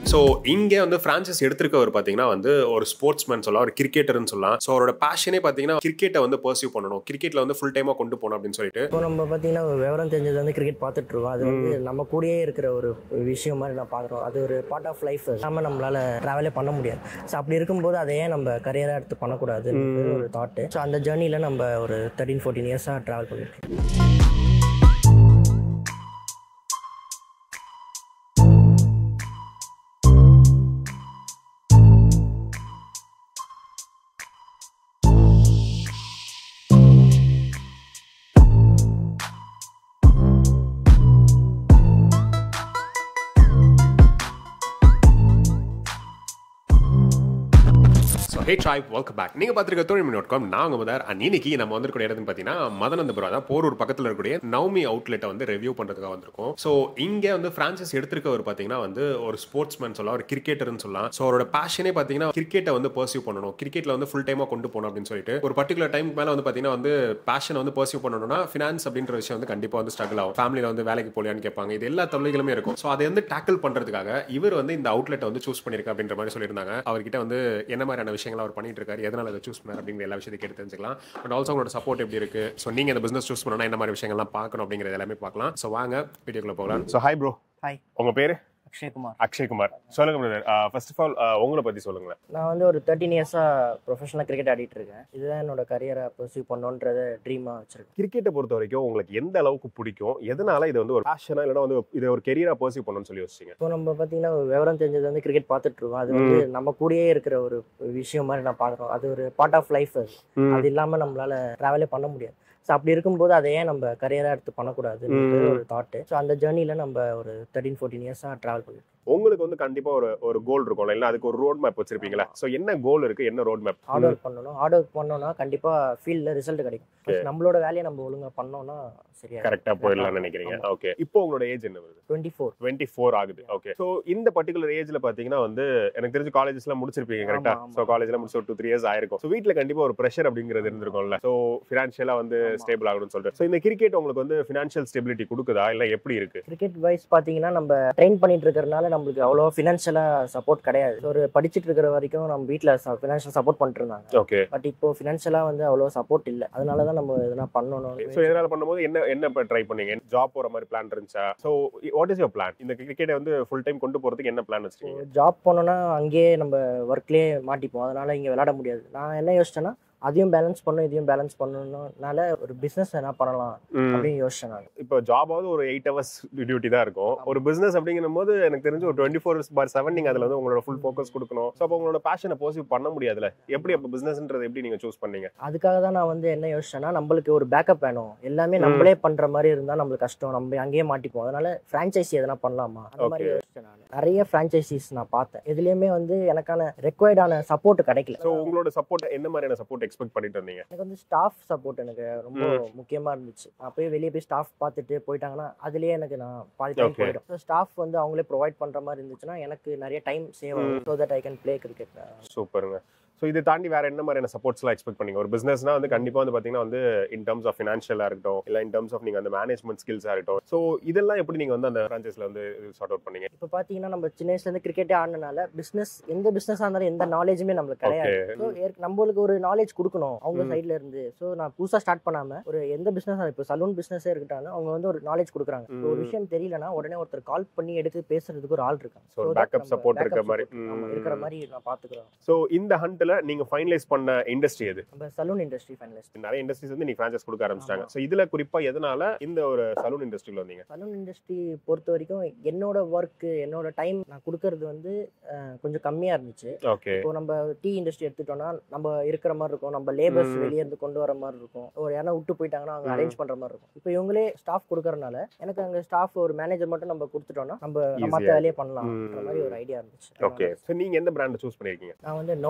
So இங்கே வந்து franchise எடுத்திருக்கவர் பார்த்தீங்கன்னா வந்து ஒரு ஸ்போர்ட்ஸ்மேன் சொல்லலாம் ஒரு கிரிக்கெட்டர்னு சொல்லலாம் ஸோ அவரோட பேஷனே பார்த்தீங்கன்னா கிரிக்கெட்டை வந்து பர்சியூ பண்ணணும் கிரிக்கெட்டில் வந்து ஃபுல் டைமாக கொண்டு போகணும் அப்படின்னு சொல்லிட்டு இப்போ நம்ம பார்த்தீங்கன்னா ஒரு விவரம் தெரிஞ்சது வந்து கிரிக்கெட் பார்த்துட்டு இருக்கோம் அது வந்து நம்ம கூடயே இருக்கிற ஒரு விஷயம் மாதிரி நான் பார்க்குறோம் அது ஒரு பார்ட் ஆஃப் லைஃப் நம்ம நம்மளால ட்ராவலே பண்ண முடியாது ஸோ அப்படி இருக்கும்போது அதை ஏன் நம்ம கரியராக எடுத்து பண்ணக்கூடாது ஒரு தாட்டு ஸோ அந்த ஜேர்னியில் நம்ம ஒரு தேர்ட்டீன் ஃபோர்டீன் இயர்ஸாக ட்ராவல் பண்ணிட்டு so hey Troy welcome back நீங்கள் பார்த்துருக்க தொழில் டாட் காம் நான் உங்கள் முதல் அண்ட் இன்னைக்கு நம்ம வந்திருக்கிற இடத்துன்னு பார்த்தீங்கன்னா மதனந்தபுரம் தான் போரூர் பக்கத்தில் இருக்கக்கூடிய நவமி அவுட்லெட்டை வந்து ரிவ்யூ பண்ணுறதுக்காக வந்திருக்கோம் ஸோ இங்கே வந்து பிரான்சைஸ் எடுத்திருக்கவர் பார்த்தீங்கன்னா வந்து ஒரு ஸ்போர்ட்ஸ்மேன் சொல்லலாம் ஒரு கிரிக்கெட்டர்னு சொல்லலாம் ஸோ அவரோட பேஷனே பார்த்தீங்கன்னா கிரிக்கெட்டை வந்து பர்சியூ பண்ணணும் கிரிக்கெட்டில் வந்து ஃபுல் டைமாக கொண்டு போகணும் அப்படின்னு சொல்லிட்டு ஒரு பர்டிகுலர் டைம் மேலே வந்து பார்த்தீங்கன்னா வந்து பேஷனை வந்து பர்சியூ பண்ணணும்னா ஃபினான்ஸ் அப்படின்ற விஷயம் வந்து கண்டிப்பாக வந்து ஸ்ட்ரகிள் ஆகும் ஃபேமிலியில் வந்து வேலைக்கு போலியான்னு கேட்பாங்க இது எல்லா தொல்லைகளுமே இருக்கும் ஸோ அதை வந்து டேக்கிள் பண்ணுறதுக்காக இவர் வந்து இந்த அவுட்லெட்டை வந்து சூஸ் பண்ணியிருக்க அப்படின்ற மாதிரி சொல்லியிருந்தாங்க அவர்கிட்ட வந்து என்ன மாதிரியான விஷயங்கள் அவர் பண்ணிட்டு இருக்காரு எதனால அதை சூஸ் பண்ணார் அப்படிங்கிற எல்லா விஷயத்தையும் கேட்டு தெரிஞ்சுக்கலாம் பட் ஆல்சோ உங்களோட சப்போர்ட் எப்படி இருக்கு ஸோ நீங்க இந்த பிசினஸ் சூஸ் பண்ணணும் என்ன மாதிரி விஷயங்கள்லாம் பார்க்கணும் அப்படிங்கிறது எல்லாமே பார்க்கலாம் ஸோ வாங்க வீடியோக்குள்ள போகலாம் ஸோ ஹாய் ப்ரோ ஹாய் உங்க பேரு அக்ஷய்குமார் அக்ஷய்குமார் சொல்லுங்க பிரதர் ஃபர்ஸ்ட் ஆஃப் ஆல் உங்களை பத்தி சொல்லுங்களேன் நான் வந்து ஒரு தேர்ட்டீன் இயர்ஸாக ப்ரொஃபஷனலாக கிரிக்கெட் ஆடிட்டு இருக்கேன் இதுதான் என்னோட கரியரை பர்சியூ பண்ணணுன்றத ட்ரீமாக வச்சிருக்கேன் கிரிக்கெட்டை பொறுத்த வரைக்கும் உங்களுக்கு எந்த அளவுக்கு பிடிக்கும் எதனால இது வந்து ஒரு பேஷனா இல்லைன்னா வந்து இதை ஒரு கெரியரா பர்சியூ பண்ணணும்னு சொல்லி யோசிச்சீங்க இப்போ நம்ம பார்த்தீங்கன்னா ஒரு விவரம் தெரிஞ்சது வந்து கிரிக்கெட் பார்த்துட்டு இருக்கோம் அது வந்து நம்ம கூடயே இருக்கிற ஒரு விஷயம் மாதிரி நான் பார்க்குறோம் அது ஒரு பார்ட் ஆஃப் லைஃப் அது இல்லாமல் நம்மளால ட்ராவலே பண்ண முடியாது ஸோ அப்படி இருக்கும்போது அதை ஏன் நம்ம கரியராக எடுத்து பண்ணக்கூடாது ஒரு தாட்டு ஸோ அந்த ஜேர்னியில் நம்ம ஒரு தேர்ட்டீன் ஃபோர்டீன் இயர்ஸாக ட்ராவல் பண்ணிட்டு உங்களுக்கு வந்து கண்டிப்பா ஒரு ஒரு கோல் இருக்கும் இல்லை அதுக்கு ஒரு ரோட் மேப் வச்சிருப்பீங்களா ஸோ என்ன கோல் இருக்கு என்ன ரோட் மேப் ஹார்ட் ஒர்க் பண்ணணும் ஹார்ட் ஒர்க் பண்ணோம்னா கண்டிப்பாக ஃபீல்டில் ரிசல்ட் கிடைக்கும் First நம்மளோட வேலையை நம்ம ஒழுங்காக பண்ணோம்னா சரியா கரெக்டா போயிடலாம்னு நினைக்கிறீங்க ஓகே இப்போ உங்களோட ஏஜ் என்ன வருது டுவெண்ட்டி ஃபோர் டுவெண்ட்டி ஃபோர் ஆகுது ஓகே ஸோ இந்த பர்டிகுலர் ஏஜ்ல பாத்தீங்கன்னா வந்து எனக்கு தெரிஞ்சு காலேஜஸ்லாம் முடிச்சிருப்பீங்க கரெக்டா ஆமா, ஆமா. ஸோ காலேஜ்ல முடிச்சு ஒரு டூ த்ரீ இயர்ஸ் ஆயிருக்கும் ஸோ வீட்டில் கண்டிப்பா ஒரு ப்ரெஷர் அப்படிங்கிறது இருந்திருக்கும்ல ஸோ ஃபினான்ஷியலா வந்து ஆமா. ஸ்டேபிள் ஆகணும்னு சொல்லிட்டு ஸோ இந்த கிரிக்கெட் உங்களுக்கு வந்து ஃபினான்ஷியல் ஸ்டெபிலிட்டி கொடுக்குதா இல்ல எப்படி இருக்கு கிரிக்கெட் வைஸ் பார்த்தீங்கன்னா நம்ம ட்ரெயின் பண்ணிட்டு இருக்கிறதுனால நம்மளுக்கு அவ்வளோ ஃபினான்ஷியலாக சப்போர்ட் கிடையாது ஒரு படிச்சுட்டு இருக்கிற வரைக்கும் நம்ம வீட்டில் ஃபினான்ஷியல் சப்போர்ட் பண்ணிட்டு இருந்தாங்க ஓகே பட் இப்போ ஃபினான்ஷியலாக வந்து அவ்வளோ சப்போர்ட் இல்லை அதனால தான் நம்ம எதனா பண்ணணும் ஸோ இதனால பண்ணும்போது என்ன என்ன ட்ரை பண்ணீங்க ஜாப் போற மாதிரி பிளான் இருந்துச்சா so what is your plan இந்த கிரிக்கெட்டை வந்து ஃபுல் டைம் கொண்டு போறதுக்கு என்ன பிளான் வச்சிருக்கீங்க ஜாப் போனோம்னா அங்கேயே நம்ம ஒர்க்லேயே மாட்டிப்போம் அதனால இங்கே விளையாட முடியாது நான் என்ன யோசிச்சேன்னா அதையும் பேலன்ஸ் பண்ணணும் இதையும் பேலன்ஸ் பண்ணணும்னால ஒரு பிஸ்னஸ் என்ன பண்ணலாம் அப்படின்னு யோசிச்சேன் நான் இப்போ ஜாபாவது ஒரு எயிட் ஹவர்ஸ் டியூட்டி தான் இருக்கும் ஒரு பிசினஸ் அப்படிங்கிற போது எனக்கு தெரிஞ்சு ஒரு டுவெண்ட்டி ஃபோர் பார் செவன் நீங்க அதுல வந்து உங்களோட ஃபுல் ஃபோக்கஸ் கொடுக்கணும் ஸோ அப்போ உங்களோட பேஷனை போசிவ் பண்ண முடியாதுல எப்படி அப்போ பிசினஸ்ன்றது எப்படி நீங்க சூஸ் பண்ணீங்க அதுக்காக தான் நான் வந்து என்ன யோசிச்சேன்னா நம்மளுக்கு ஒரு பேக்கப் வேணும் எல்லாமே நம்மளே பண்ற மாதிரி இருந்தா நம்மளுக்கு கஷ்டம் நம்ம அங்கேயே மாட்டிப்போம் அதனால ஃப்ரான்ச்சைசி எதனா பண்ணலாமா அந்த மாதிரி Okay. யோசிச்சேன் நான் நிறைய ஃப்ரான்ச்சைசிஸ் நான் பார்த்தேன் எதுலயுமே வந்து எனக்கான ரெக்வயர்டான சப்போர்ட் கிடைக்கல ஸோ உங்களோட சப்போர்ட் என்ன மாதிரியான சப்போர்ட் எக்ஸ்பெக்ட் பண்ணிட்டு இருந்தீங்க எனக்கு வந்து ஸ்டாஃப் சப்போர்ட் எனக்கு ரொம்ப முக்கியமா இருந்துச்சு நான் போய் வெளியே போய் ஸ்டாஃப் பார்த்துட்டு போயிட்டாங்கன்னா அதுலயே எனக்கு நான் பாதி டைம் Okay. போயிடும் ஸோ ஸ்டாஃப் வந்து அவங்களே ப்ரொவைட் பண்ற மாதிரி இருந்துச்சுன்னா எனக்கு நிறைய டைம் சேவ் ஆகும் so that I can play cricket சூப்பருங்க ஸோ இதை தாண்டி வேற என்ன மாதிரியான சப்போர்ட்ஸ்லாம் எக்ஸ்பெக்ட் பண்ணீங்க ஒரு பிசினஸ்னா வந்து கண்டிப்பா வந்து பாத்தீங்கன்னா வந்து இன் டர்ம்ஸ் ஆஃப் ஃபினான்ஷியலா இருக்கட்டும் இல்ல இன் டர்ம்ஸ் ஆஃப் நீங்க அந்த மேனேஜ்மெண்ட் ஸ்கில்ஸா இருக்கட்டும் ஸோ இதெல்லாம் எப்படி நீங்க வந்து அந்த ஃப்ரான்ச்சைஸ்ல வந்து சார்ட் அவுட் பண்ணீங்க இப்போ பார்த்தீங்கன்னா நம்ம சின்ன வயசுலேருந்து கிரிக்கெட்டே ஆடினால பிஸ்னஸ் எந்த பிஸ்னஸாக இருந்தாலும் எந்த நாலேஜுமே நம்மளுக்கு கிடையாது ஓகே ஸோ நம்மளுக்கு ஒரு நாலேஜ் கொடுக்கணும் அவங்க ம். சைட்ல இருந்து ஸோ நான் புதுசாக ஸ்டார்ட் பண்ணாம ஒரு எந்த பிஸ்னஸ் இப்போ சலூன் பிஸ்னஸே இருக்கட்டாலும் அவங்க வந்து ஒரு நாலேஜ் கொடுக்குறாங்க இப்போ ஒரு ம். விஷயம் தெரியலனா உடனே ஒருத்தர் கால் பண்ணி எடுத்து பேசுறதுக்கு ஒரு ஆள் இருக்காங்க So, So that backup நம்ம support backup இருக்க மாதிரி. support, ஆமா, ம். இருக்கிற மாதிரி நான் பார்த்துக்கிறோம் ஸோ இந்த ஹண்ட்ல நீங்க ஃபைனலைஸ் பண்ண இண்டஸ்ட்ரி எது நம்ம சலூன் இண்டஸ்ட்ரி ஃபைனலிஸ்ட் நிறைய இண்டஸ்ட்ரீஸ் வந்து நீ ஃப்ரான்ச்சைஸ் கொடுக்க ஆரம்பிச்சிட்டாங்க ஆமா. ஸோ இதுல குறிப்பா எதனால இந்த ஒரு சலூன் இண்டஸ்ட்ரியில வந்தீங்க சலூன் இண்டஸ்ட்ரி பொறுத்த வரைக்கும் என்னோட ஒர்க்கு என்னோட டைம் நான் கொடுக்கறது வந்து அஹ், கொஞ்சம் கம்மியா இருந்துச்சு ஓகே இப்போ நம்ம டீ இண்டஸ்ட்ரி எடுத்துட்டோம்னா நம்ம இருக்கிற மாதிரி இருக்கும் நம்ம லேபர்ஸ் ம். வெளியே இருந்து கொண்டு வர மாதிரி இருக்கும் ஒரு யாரா விட்டு போயிட்டாங்கன்னா அவங்க ம். அரேஞ்ச் பண்ற மாதிரி இருக்கும் இப்போ இவங்களே ஸ்டாஃப் கொடுக்கறனால எனக்கு அங்க ஸ்டாஃப் ஒரு மேனேஜர் மட்டும் நம்ம கொடுத்துட்டோம்னா நம்ம Easy மற்ற ஆ வேலையை பண்ணலாம்ன்ற ம். மாதிரி ஒரு ஐடியா இருந்துச்சு ஓகே ஸோ நீங்க எந்த பிராண்ட் சூஸ் பண்ணிருக்கீங்க நான் வந்து நோமி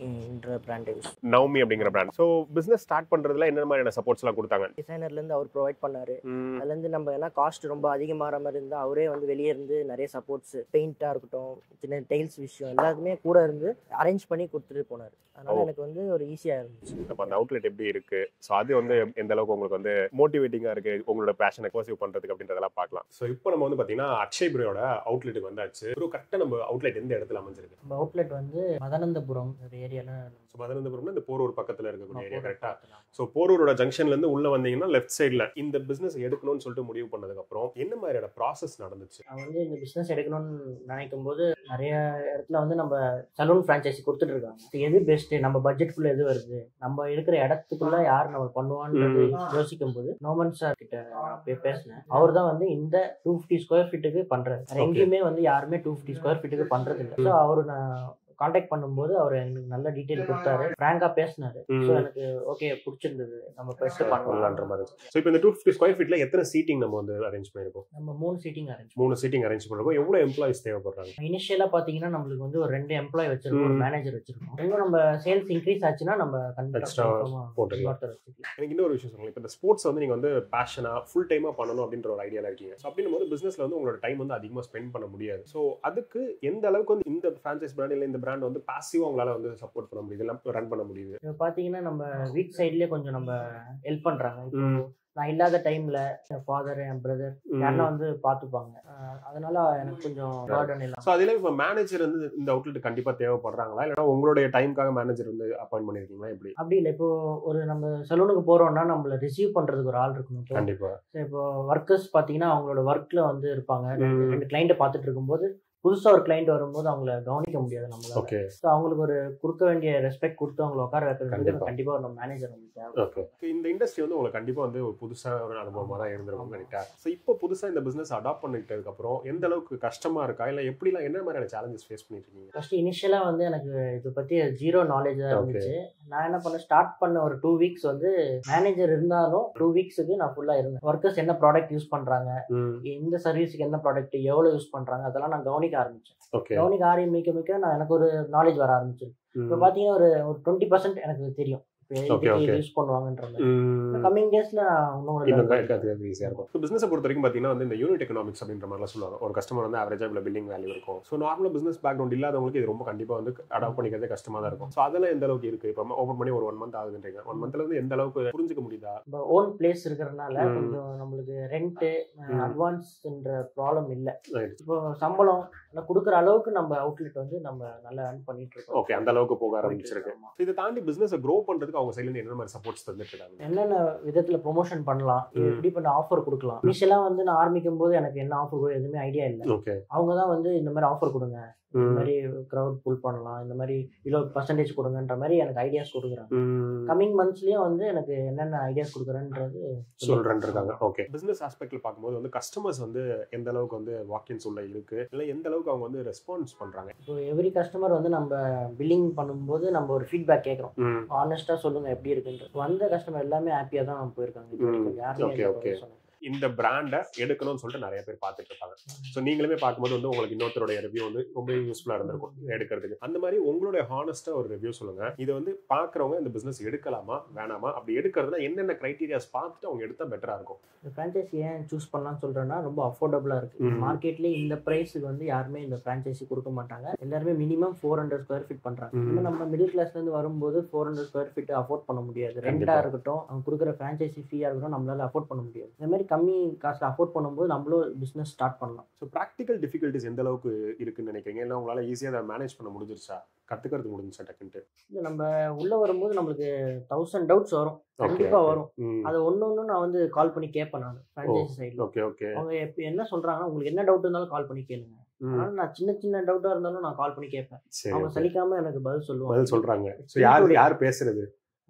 நவுமின்ற பிராண்டை யூஸ் நவமி அப்படிங்கிற பிராண்ட் ஸோ பிசினஸ் ஸ்டார்ட் பண்றதுல என்ன மாதிரியான சப்போர்ட்ஸ் எல்லாம் கொடுத்தாங்க டிசைனர்லேருந்து அவர் ப்ரொவைட் பண்ணார் ம், அதுலேருந்து நம்ம ஏன்னா காஸ்ட் ரொம்ப அதிகமாகிற மாதிரி இருந்தால் அவரே வந்து வெளியே இருந்து நிறைய சப்போர்ட்ஸ் பெயிண்ட்டாக இருக்கட்டும் சின்ன டைல்ஸ் விஷயம் எல்லாத்துமே கூட இருந்து அரேஞ்ச் பண்ணி கொடுத்துட்டு போனார் அதனால ஓ. எனக்கு வந்து ஒரு ஈஸியாக இருந்துச்சு அப்ப அந்த அவுட்லெட் எப்படி இருக்கு ஸோ அது வந்து எந்த அளவுக்கு உங்களுக்கு வந்து மோட்டிவேட்டிங்கா இருக்கு உங்களோட பேஷனை பர்சீவ் பண்றதுக்கு அப்படின்றதெல்லாம் பார்க்கலாம் ஸோ இப்போ நம்ம வந்து பாத்தீங்கன்னா அக்ஷய் பிரியோட அவுட்லெட்டுக்கு வந்தாச்சு ப்ரோ கரெக்டாக நம்ம அவுட்லெட் எந்த இடத்துல அமைஞ்சிருக்கு நம்ம அவுட்லெட் வந்து மதனந்தபுரம் ஒரு ஏரியாவில் ஸோ மதுரந்தபுரம்னா இந்த போரூர் பக்கத்துல இருக்கக்கூடிய ஏரியா கரெக்டா ஸோ போரூரோட ஜங்ஷன்ல இருந்து உள்ள வந்தீங்கன்னா லெஃப்ட் சைடில் இந்த பிசினஸ் எடுக்கணும்னு சொல்லிட்டு முடிவு பண்ணதுக்கு அப்புறம் என்ன மாதிரியான ப்ராசஸ் நடந்துச்சு நான் வந்து இந்த பிஸ்னஸ் எடுக்கணும்னு நினைக்கும் போது நிறைய இடத்துல வந்து நம்ம சலூன் ஃப்ரான்ச்சைசி கொடுத்துட்டு இருக்காங்க இது எது பெஸ்ட் நம்ம பட்ஜெட்குள்ள எது வருது நம்ம இருக்கிற இடத்துக்குள்ள யார் நம்ம பண்ணுவான்றது யோசிக்கும் போது நோமன் சார் கிட்ட நான் போய் பேசினேன் அவர் தான் வந்து இந்த டூ ஃபிஃப்டி ஸ்கொயர் ஃபீட்டுக்கு பண்றாரு வேற Okay. எங்கேயுமே வந்து யாருமே டூ ஃபிஃப்டி ஸ்கொயர் ஃபீட்டுக்கு பண்றது இல்லை ஸோ அவர் நான் காண்டாக்ட் பண்ணும்போது அவர் எனக்கு நல்ல டீட்டெயில் கொடுத்தாரு ஃப்ராங்கா பேசினாரு ஸோ எனக்கு ஓகே பிடிச்சிருந்தது நம்ம பெஸ்ட் பண்ணலான்ற பண்ணலாம் மாதிரி ஸோ இப்போ இந்த டூ ஃபிஃப்டி ஸ்கொயர் ஃபீட்ல எத்தனை சீட்டிங் நம்ம வந்து அரேஞ்ச் பண்ணிருக்கோம் நம்ம மூணு சீட்டிங் அரேஞ்ச் மூணு சீட்டிங் அரேஞ்ச் பண்ணிருக்கோம் எவ்வளோ எம்ப்ளாயிஸ் தேவைப்படுறாங்க இனிஷியலா பாத்தீங்கன்னா நம்மளுக்கு வந்து ஒரு ரெண்டு எம்ப்ளாய் வச்சிருக்கோம் ஒரு ம். மேனேஜர் வச்சிருக்கோம் இன்னும் நம்ம சேல்ஸ் இன்க்ரீஸ் ஆச்சுன்னா நம்ம Extra போட்டுக்கலாம். வச்சுக்கலாம் எனக்கு இன்னொரு விஷயம் சொல்லுங்க இப்போ இந்த ஸ்போர்ட்ஸ் வந்து நீங்க வந்து பேஷனா ஃபுல் டைமா பண்ணணும் அப்படின்ற ஒரு ஐடியால இருக்கீங்க ஸோ அப்படின்னும் போது பிசினஸ்ல வந்து உங்களோட டைம் வந்து அதிகமா ஸ்பெண்ட் பண்ண முடியாது ஸோ அதுக்கு எந்த அளவுக்கு வந்து இந்த ஃப்ரான்ச்சைஸ் பிராண்ட் இல்லை இந்த பிராண்ட் வந்து பாசிவா உங்களால வந்து சப்போர்ட் பண்ண முடியுது எல்லாம் ரன் பண்ண முடியுது இப்போ பாத்தீங்கன்னா நம்ம வீக் சைட்லயே கொஞ்சம் நம்ம ஹெல்ப் பண்றாங்க இப்போ நான் இல்லாத டைம்ல என் ஃபாதர் என் பிரதர் யாருன்னா வந்து பாத்துப்பாங்க அஹ் அதனால எனக்கு கொஞ்சம் பேர்டன் இல்லாம ஸோ அதில் இப்போ மேனேஜர் வந்து இந்த அவுட்லெட் கண்டிப்பா தேவைப்படுறாங்களா இல்லைன்னா உங்களுடைய டைம்க்காக மேனேஜர் வந்து அப்பாயிண்ட் பண்ணிருக்கீங்களா எப்படி அப்படி இல்லை இப்போ ஒரு நம்ம சலூனுக்கு போறோம்னா நம்மள ரிசீவ் பண்றதுக்கு ஒரு ஆள் இருக்கணும் இப்போ கண்டிப்பா So, இப்போ ஒர்க்கர்ஸ் பாத்தீங்கன்னா அவங்களோட ஒர்க்ல வந்து இருப்பாங்க ம். ரெண்டு கிளைண்ட்டை பார்த்துட்டு இருக்கும்போது புதுசா ஒரு கிளைண்ட் வரும்போது அவங்கள கவனிக்க முடியாது நம்மளால ஓகே ஸோ அவங்களுக்கு ஒரு கொடுக்க வேண்டிய ரெஸ்பெக்ட் கொடுத்து அவங்களை உட்கார வைக்கிறதுக்கு கண்டிப்பா. கண்டிப்பா ஒரு மேனேஜர் நமக்கு தேவை ஓகே இந்த இண்டஸ்ட்ரி வந்து உங்களுக்கு கண்டிப்பா வந்து ஒரு புதுசா ஒரு அனுபவமா தான் இருந்திருக்கும் நினைக்கிறேன் ஸோ இப்போ புதுசா இந்த பிசினஸ் அடாப்ட் பண்ணிட்டதுக்கு அப்புறம் எந்த அளவுக்கு கஷ்டமா இருக்கா இல்ல எப்படிலாம் என்ன மாதிரியான சேலஞ்சஸ் ஃபேஸ் பண்ணிட்டு இருக்கீங்க ஃபர்ஸ்ட் இனிஷியலா வந்து எனக்கு இதை பத்தி ஜீரோ நாலேஜ் தான் Okay. இருந்துச்சு நான் என்ன பண்ண ஸ்டார்ட் பண்ண ஒரு டூ வீக்ஸ் வந்து மேனேஜர் இருந்தாலும் டூ வீக்ஸுக்கு நான் ஃபுல்லா இருந்தேன் ஒர்க்கர்ஸ் என்ன ப்ராடக்ட் யூஸ் பண்றாங்க இந்த சர்வீஸுக்கு என்ன ப்ராடக்ட் எவ்வளவு யூஸ் பண்றாங்க அதெல்லாம் நான் கவனிக்க ஆரம்பிச்சேன் ஓகே கவனிக்க ஆரம்பிக்க மிக்க நான் எனக்கு ஒரு நாலேஜ் வர ஆரம்பிச்சிருக்கு இப்போ பாத்தீங்கன்னா ஒரு ஒரு டுவெண்ட்டி பர்சன்ட் எனக்கு தெரியும் Okay, okay. யூஸ் பண்ணுவாங்கன்ற மாதிரி கம்மிங் டேஸ்ல நான் இன்னும் ஒரு இன்னும் level கற்றுக்கிறது ஈஸியாக இருக்கும் ஸோ பிஸ்னஸ் பொறுத்த வரைக்கும் பார்த்தீங்கன்னா வந்து இந்த யூனிட் எக்கனாமிக்ஸ் அப்படின்ற மாதிரிலாம் சொல்லுவாங்க ஒரு கஸ்டமர் வந்து ஆவரேஜாக இவ்வளோ பில்லிங் வேல்யூ இருக்கும் ஸோ நார்மலாக பிஸ்னஸ் பேக்ரவுண்ட் இல்லாதவங்களுக்கு இது ரொம்ப கண்டிப்பாக வந்து அடாப்ட் பண்ணிக்கிறதே கஷ்டமாக தான் இருக்கும் ஸோ அதெல்லாம் எந்த அளவுக்கு இருக்கு இப்போ ஓப்பன் பண்ணி ஒரு ஒன் மந்த் ஆகுதுன்றீங்க ஒன் மந்த்ல இருந்து எந்த அளவுக்கு புரிஞ்சுக்க முடியுதா நம்ம ஓன் பிளேஸ் இருக்கிறதுனால ம். கொஞ்சம் நம்மளுக்கு ரெண்ட்டு ம். அட்வான்ஸ்ன்ற ப்ராப்ளம் இல்லை Right. இப்போ சம்பளம் எல்லாம் கொடுக்குற அளவுக்கு நம்ம அவுட்லெட் வந்து நம்ம நல்லா earn பண்ணிட்டு இருக்கோம் ஓகே அந்த அளவுக்கு போக ஆரம்பிச்சிருக்கு ஆமா. So இதை தாண்டி பிசினஸ் க்ரோ பண்றதுக்கு அவங்க சைட்ல என்ன மாதிரி சப்போர்ட்ஸ் தந்துட்டு இருக்காங்க என்னென்ன விதத்துல ப்ரொமோஷன் பண்ணலாம் இது ம். எப்படி பண்ண ஆஃபர் கொடுக்கலாம் இனிஷியலா வந்து நான் ஆரம்பிக்கும் போது எனக்கு என்ன ஆஃபர் எதுவுமே ஐடியா இல்லை ஓகே அவங்க தான் வந்து இந்த மாதிரி ஆஃபர் கொடுங்க இந்த மாதிரி க்ரௌட் புல் பண்ணலாம் இந்த மாதிரி இவ்வளோ பர்சன்டேஜ் கொடுங்கன்ற மாதிரி எனக்கு ஐடியாஸ் கொடுக்குறாங்க கம்மிங் மந்த்ஸ்லயும் வந்து எனக்கு என்னென்ன ஐடியாஸ் கொடுக்குறேன்றது சொல்றேன் இருக்காங்க ஓகே பிசினஸ் ஆஸ்பெக்ட்ல பார்க்கும்போது வந்து கஸ்டமர்ஸ் வந்து எந்த அளவுக்கு வந்து வாக்கின்ஸ் உள்ள இருக்கு இல்ல எந்த அளவுக்கு அவங்க வந்து ரெஸ்பான்ஸ் பண்றாங்க இப்போ எவ்ரி கஸ்டமர் வந்து நம்ம பில்லிங் பண்ணும்போது நம்ம ஒரு ஃபீட்பேக் கேட்குறோம் ம். ஆனஸ்டா சொல்லுங்க எப்படி இருக்குன்றது வந்த கஸ்டமர் எல்லாமே ஹாப்பியா தான் போயிருக்காங்க இது வரைக்கும். ம். யாருமே Okay, எந்த okay. குறையும் சொன்னது இந்த பிராண்டை எடுக்கணும்னு சொல்லிட்டு நிறைய பேர் பார்த்துட்டு இருப்பாங்க ஸோ நீங்களுமே பார்க்கும்போது வந்து உங்களுக்கு இன்னொருத்தருடைய ரிவ்யூ வந்து ரொம்ப யூஸ்ஃபுல்லாக இருந்திருக்கும் எடுக்கிறதுக்கு அந்த மாதிரி உங்களுடைய ஹானஸ்டா ஒரு ரிவ்யூ சொல்லுங்க இதை வந்து பார்க்குறவங்க இந்த பிசினஸ் எடுக்கலாமா வேணாமா அப்படி எடுக்கிறதுனா என்னென்ன கிரைட்டீரியாஸ் பார்த்துட்டு அவங்க எடுத்தா பெட்டரா இருக்கும் இந்த ஃப்ரான்ச்சைசி ஏன் சூஸ் பண்ணலாம்னு சொல்றேன்னா ரொம்ப அஃபோர்டபுளாக இருக்கு ம். மார்க்கெட்லேயே இந்த ப்ரைஸுக்கு வந்து யாருமே இந்த ஃப்ரான்ச்சைசி கொடுக்க மாட்டாங்க எல்லாருமே minimum four hundred square feet பண்றாங்க ம். இன்னும் நம்ம மிடில் கிளாஸ்லேருந்து வரும்போது four hundred square feet afford பண்ண முடியாது கண்டிப்பா. ரெண்டா இருக்கட்டும் அவங்க கொடுக்குற ஃப்ரான்ச்சைசி ஃபீயாக இருக்கட்டும் நம்மளால அஃபோர்ட் பண்ண முடியாது இந்த மாதிரி கம்மி காஸ்ட்ல அஃபோர்ட் பண்ணும்போது நம்மளும் பிஸ்னஸ் ஸ்டார்ட் பண்ணலாம் ஸோ ப்ராக்டிக்கல் டிஃபிகல்ட்டிஸ் எந்த அளவுக்கு இருக்குன்னு நினைக்கிறீங்க இல்லை உங்களால ஈஸியாக அதை மேனேஜ் பண்ண முடிஞ்சிருச்சா கத்துக்கிறது முடிஞ்சிச்சா டக்குன்ட்டு இல்லை நம்ம உள்ள வரும்போது நம்மளுக்கு தௌசண்ட் டவுட்ஸ் வரும் ஓகே கண்டிப்பா வரும் அது ஒன்று ஒன்று நான் வந்து கால் பண்ணி கேட்பேன் நான் ஃப்ரான்ச்சைசி சைடில் ஓகே ஓகே அவங்க எப்ப என்ன சொல்றாங்கன்னா உங்களுக்கு என்ன டவுட் இருந்தாலும் கால் பண்ணி கேளுங்க அதனால நான் சின்ன சின்ன டவுட்டா இருந்தாலும் நான் கால் பண்ணி கேட்பேன் சரி அவங்க okay. சலிக்காம எனக்கு பதில் சொல்லுவாங்க பதில் சொல்றாங்க ஸோ யார் யார் பேசுறது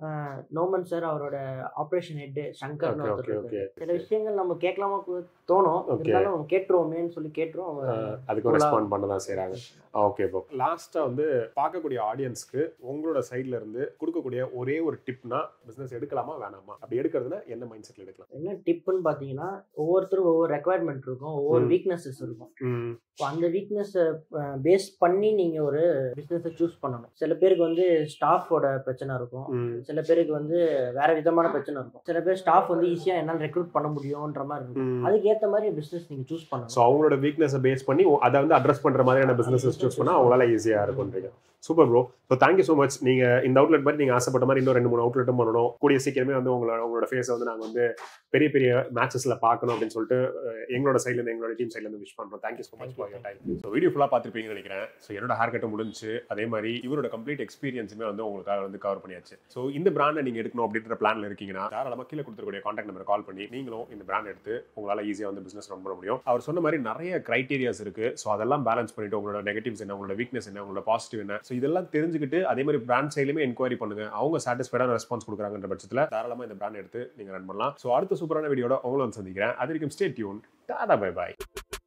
நோமன் சார் அவரோட ஆப்ரேஷன் ஹெட் சங்கர்னு ஓகே ஒருத்தர் ஓகே இருக்காரு. ஓகே சில விஷயங்கள் நம்ம கேட்கலாமா கு- தோணும் Okay. இருந்தாலும் கேட்டுருவோமேன்னு சொல்லி கேட்டுரும் அவங்க அதுக்கு ரெஸ்பாண்ட் பண்ண தான் செய்றாங்க ஓகே ப்ரோ லாஸ்ட்டாக வந்து பார்க்கக்கூடிய ஆடியன்ஸ்க்கு உங்களோட சைடில் இருந்து கொடுக்கக்கூடிய ஒரே ஒரு டிப்னா பிஸ்னஸ் எடுக்கலாமா வேணாமா அப்படி எடுக்கிறதுனா என்ன மைண்ட் செட்டில் எடுக்கலாம் என்ன டிப்புன்னு பாத்தீங்கன்னா ஒவ்வொருத்தரும் ஒவ்வொரு ரெக்குவயர்மெண்ட் இருக்கும் ஒவ்வொரு ம். வீக்னஸஸ் இருக்கும் ஸோ அந்த வீக்னஸை பேஸ் பண்ணி நீங்கள் ஒரு பிஸ்னஸை சூஸ் பண்ணணும் சில பேருக்கு வந்து ஸ்டாஃபோட பிரச்சனை இருக்கும் சில பேருக்கு வந்து வேற விதமான பிரச்சனை இருக்கும் சில பேர் ஸ்டாஃப் வந்து ஈஸியாக என்னால் ரெக்ரூட் பண்ண முடியுன்ற மாதிரி இருக்கும் அதுக்கேற்ற மாதிரி பிஸ்னஸ் நீங்கள் சூஸ் பண்ணணும் ஸோ அவங்களோட வீக்னஸை பேஸ் பண்ணி அதை வந்து அட்ரஸ் பண்ற மாதிரியான பிசினஸஸ் சூஸ் பண்ணா அவங்களால ஈஸியா இருக்கும்ன்றீங்க super bro so thank you so much நீங்க இந்த அவுட்லெட் மாதிரி நீங்க ஆசைப்பட்ட மாதிரி இன்னும் ரெண்டு மூணு அவுட்லெட்டும் பண்ணணும் கூடிய சீக்கிரமே வந்து உங்களோட உங்களோட ஃபேஸை வந்து நாங்க வந்து பெரிய பெரிய மேட்சஸ்ல பார்க்கணும் அப்படின்னு சொல்லிட்டு அஹ், எங்களோட சைட்ல இருந்து எங்களோட டீம் சைட்ல இருந்து விஷ் பண்றோம் thank you so much for your time so video ஃபுல்லாக பார்த்துருப்பீங்கன்னு நினைக்கிறேன் ஸோ என்னோட ஹேர் கட்டும் முடிஞ்சு அதே மாதிரி இவரோட கம்ப்ளீட் எக்ஸ்பீரியன்ஸுமே வந்து உங்களுக்காக வந்து கவர் பண்ணியாச்சு ஸோ இந்த பிராண்டை நீங்க எடுக்கணும் அப்படின்ற பிளான்ல இருக்கீங்கன்னா தாராளமாக கீழே கொடுத்துருக்கூடிய கான்டாக்ட் நம்பர் கால் பண்ணி நீங்களும் இந்த பிராண்ட் எடுத்து உங்களால ஈஸியாக வந்து பிசினஸ் ரன் பண்ண முடியும் அவர் சொன்ன மாதிரி நிறைய கிரைட்டீரியாஸ் இருக்கு ஸோ அதெல்லாம் பேலன்ஸ் பண்ணிட்டு உங்களோட நெகட்டிவ்ஸ் என்ன உங்களோட வீக்னஸ் என்ன உங்களோட பாசிட்டிவ் என்ன ஸோ இதெல்லாம் தெரிஞ்சுக்கிட்டு அதே மாதிரி பிராண்ட் சைட்லையுமே என்கொயரி பண்ணுங்க அவங்க சாட்டிஸ்ஃபைடான ரெஸ்பான்ஸ் கொடுக்குறாங்கன்ற பட்சத்தில் தாராளமாக இந்த பிராண்ட் எடுத்து நீங்க ரன் பண்ணலாம் ஸோ அடுத்த சூப்பரான வீடியோட உங்களை வந்து சந்திக்கிறேன் அது வரைக்கும் ஸ்டே டியூன் டாடா பை பாய்